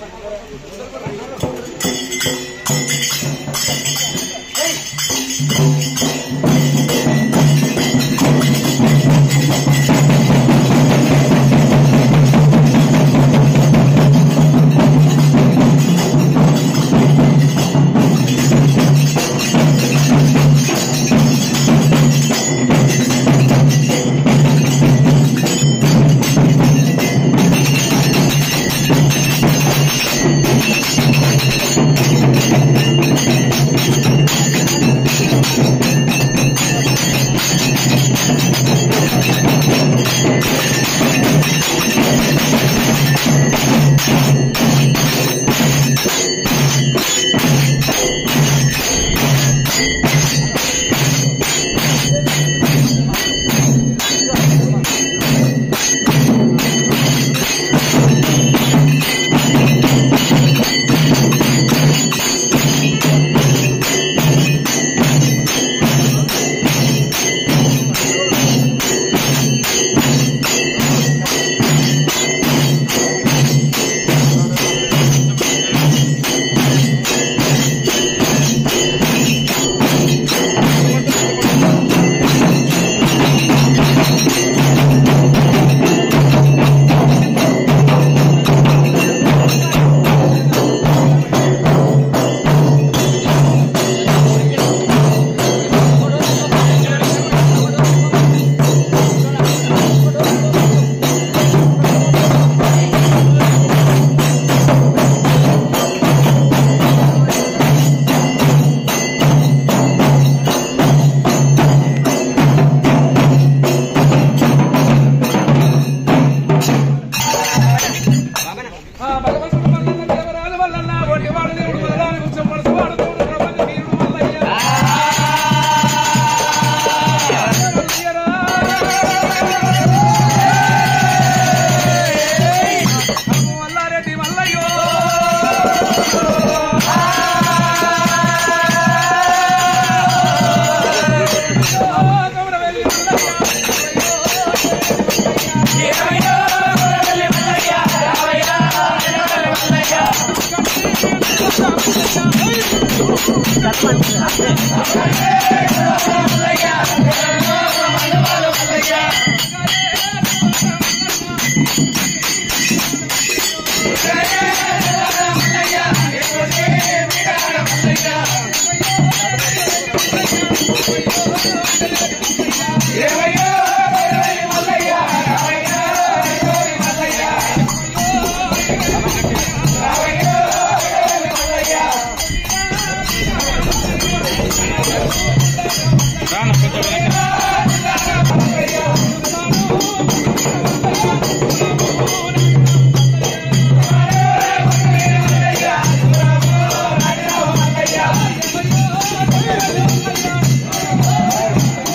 ఆ భగవంతుడు మల్లన్న దేవరాజు మల్లన్న ఒంటివాడు దేవుడు మల్లదాని గుచ్చం మనసువాడు తోడు ప్రపంచ వీరుడు మల్లయ్య మల్లయ్యరా. అమ్ము మల్లారెడ్డి మల్లయ్యో ఓ గౌరవెల్లి ఆ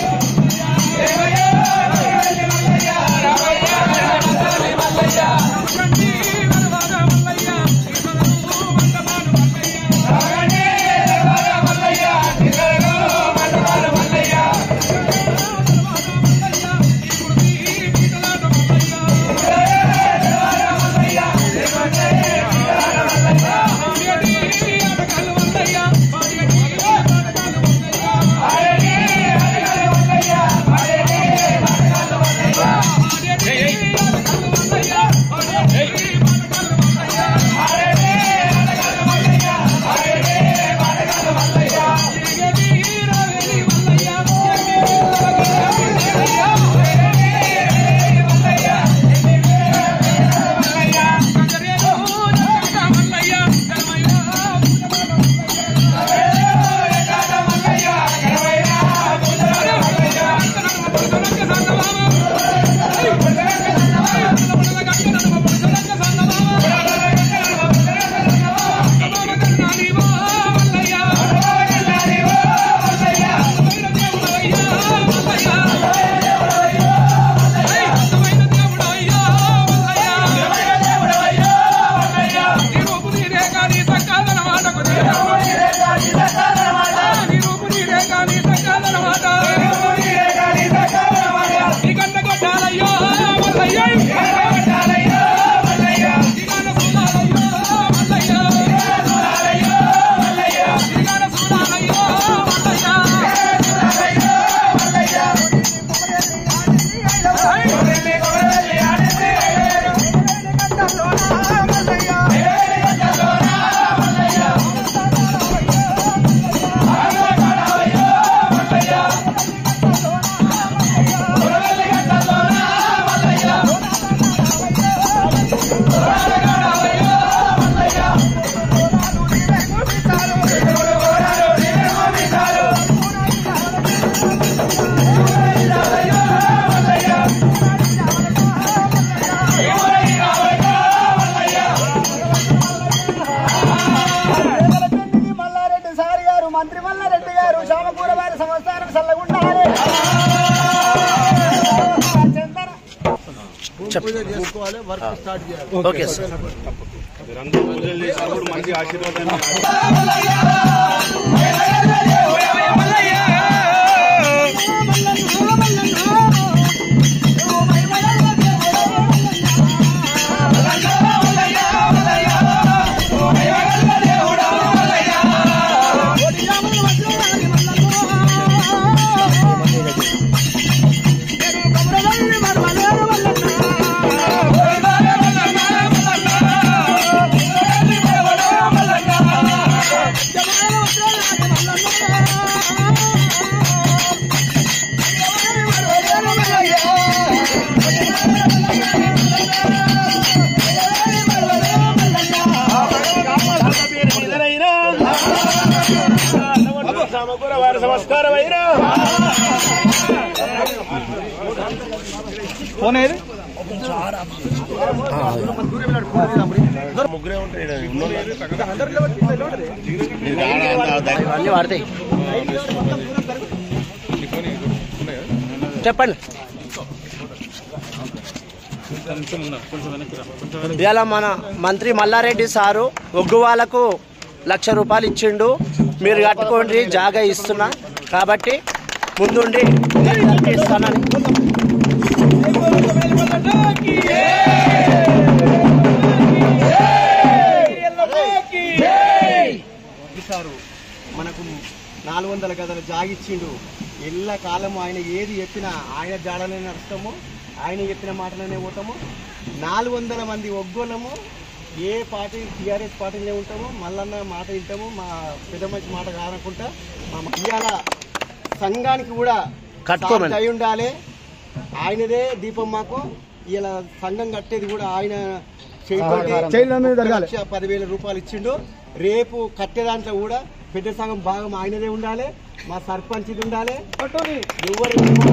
పెళ్లికి మల్లారెడ్డి సార్ గారు మంత్రి మల్లారెడ్డి గారు శామకూర వారి సంస్థానం చల్లగుండాలి చందన ఓకే సార్ అన్నీ వాడతాయి చెప్పండి ఇవాళ మన మంత్రి మల్లారెడ్డి సారు ఒగ్గు వాళ్ళకు లక్ష రూపాయలు ఇచ్చిండు మీరు కట్టుకోండి జాగా ఇస్తున్నా కాబట్టి ముందుండి నేను జరిపిస్తానని సారు మనకు నాలుగు వందల గదల జాగిచ్చిండు ఎల్ల కాలం ఆయన ఏది చెప్పినా ఆయన జాడనే నడుస్తాము ఆయన చెప్పిన మాటలనే పోతాము నాలుగు వందల మంది ఒగ్గోళ్ళము ఏ పార్టీ టీఆర్ఎస్ పార్టీలో ఉంటామో మల్లన్న మాట వింటాము మా పెద్ద మంచి మాట కానకుండా మా ఇవాళ సంఘానికి కూడా కట్టుకోమని. సాక్షి అయి ఉండాలి ఆయనదే దీపం మాకు ఇలా సంఘం కట్టేది కూడా ఆయన చేతితోటి లక్ష పదివేల రూపాయలు ఇచ్చిండు రేపు కట్టే దాంట్లో కూడా పెద్ద సంఘం భాగం ఆయనదే ఉండాలి మా సర్పంచ్ ఇది ఉండాలి ఎవరు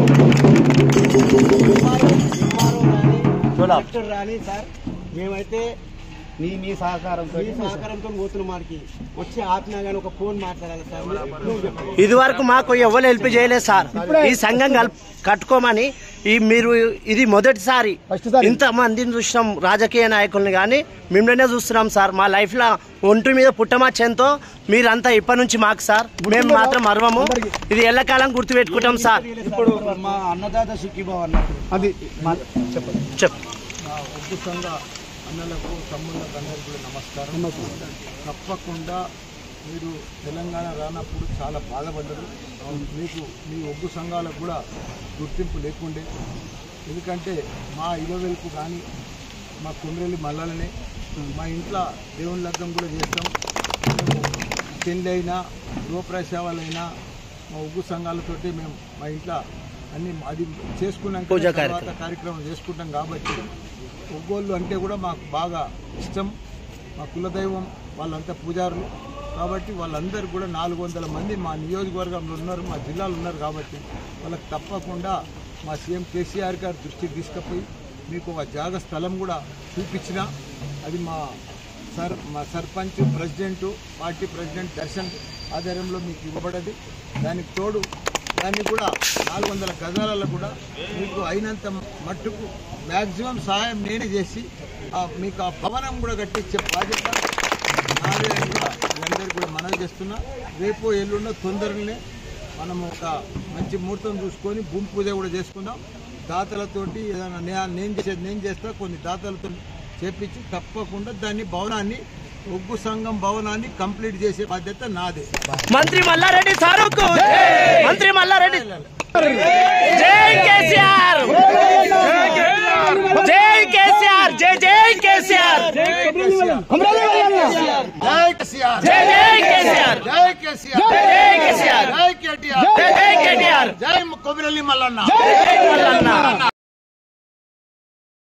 కలెక్టర్ రాని సార్ మేమైతే నీ మీ సహకారంతో మీ సహకారంతో పోతున్నాం మాడికి వచ్చి ఆపినా కానీ ఒక ఫోన్ మాట్లాడాలి సార్ నువ్వు చెప్పు. ఇది వరకు మాకు ఎవరు హెల్ప్ చేయలేదు సార్ ఈ సంఘం కల్- కట్టుకోమని ఈ మీరు ఇది మొదటిసారి ఇంత మందిని చూసినాం రాజకీయ నాయకుల్ని కానీ మిమ్మల్నే చూస్తున్నాం సార్ మా లైఫ్ లో ఒంటి మీద పుట్టమచ్చంతో మీరంతా ఇప్పటి నుంచి మాకు సార్ మేము మాత్రం మర్వము ఇది ఎల్లకాలం గుర్తు పెట్టుకుంటాం సార్ ఇప్పుడు మా అన్నదాత సుఖీభావ్ అన్నట్టు అది చెప్ మా ఒగ్గు సంఘ అన్నలకు తమ్ముళ్ళకు అందరికీ కూడా నమస్కారం తప్పకుండా మీరు తెలంగాణ రానప్పుడు చాలా బాధపడ్డారు మీకు మీ ఒగ్గు సంఘాలకు కూడా గుర్తింపు లేకుండే ఎందుకంటే మా ఇలవెలుపు కానీ మా కుండ్రెల్లి మల్లలనే మా ఇంట్లో దేవుని లగ్గం కూడా చేస్తాం మేము పెళ్ళి అయినా గృహప్రవేశాలైనా మా ఉగ్గు సంఘాలతోటి మేము మా ఇంట్లో అన్ని అది చేసుకున్నాక పూజా తర్వాత కార్యక్రమం చేసుకుంటాం కాబట్టి ఒగ్గోళ్ళు అంటే కూడా మాకు బాగా ఇష్టం మా కులదైవం వాళ్ళంతా పూజారులు కాబట్టి వాళ్ళందరూ కూడా నాలుగు వందల మంది మా నియోజకవర్గంలో ఉన్నారు మా జిల్లాలో ఉన్నారు కాబట్టి వాళ్ళకి తప్పకుండా మా సీఎం కేసీఆర్ గారి దృష్టికి తీసుకుపోయి మీకు ఒక జాగ స్థలం కూడా చూపించిన అది మా సర్ మా sarpanch president party president Darshan ఆధ్వర్యంలో మీకు ఇవ్వబడ్డది దానికి తోడు దాన్ని కూడా నాలుగు వందల గజాలలో కూడా మీకు అయినంత మట్టుకు మ్యాక్సిమం సహాయం నేనే చేసి ఆ మీకు ఆ భవనం కూడా కట్టించే బాధ్యత నాదే అని కూడా అందరికీ కూడా మనవి చేస్తున్నా రేపు ఎల్లుండో తొందరనే మనం ఒక మంచి ముహూర్తం చూసుకొని భూమి పూజ కూడా చేసుకుందాం దాతలతోటి ఏదైనా నే- నేను చేసేది నేను చేస్తా కొన్ని దాతలతో చేపించి తప్పకుండా దాన్ని భవనాన్ని ఒగ్గు సంఘం భవనాన్ని కంప్లీట్ చేసే బాధ్యత నాదే మంత్రి మల్లారెడ్డి సారుకు మంత్రి మల్లారెడ్డి జై కేసీఆర్ జై కేసీఆర్ జై జై కేసీఆర్ కేసీఆర్ జై కేసీఆర్ జై కేటీఆర్ జై కేటీఆర్ జై కొమిరెల్లి మల్లన్న మల్లన్న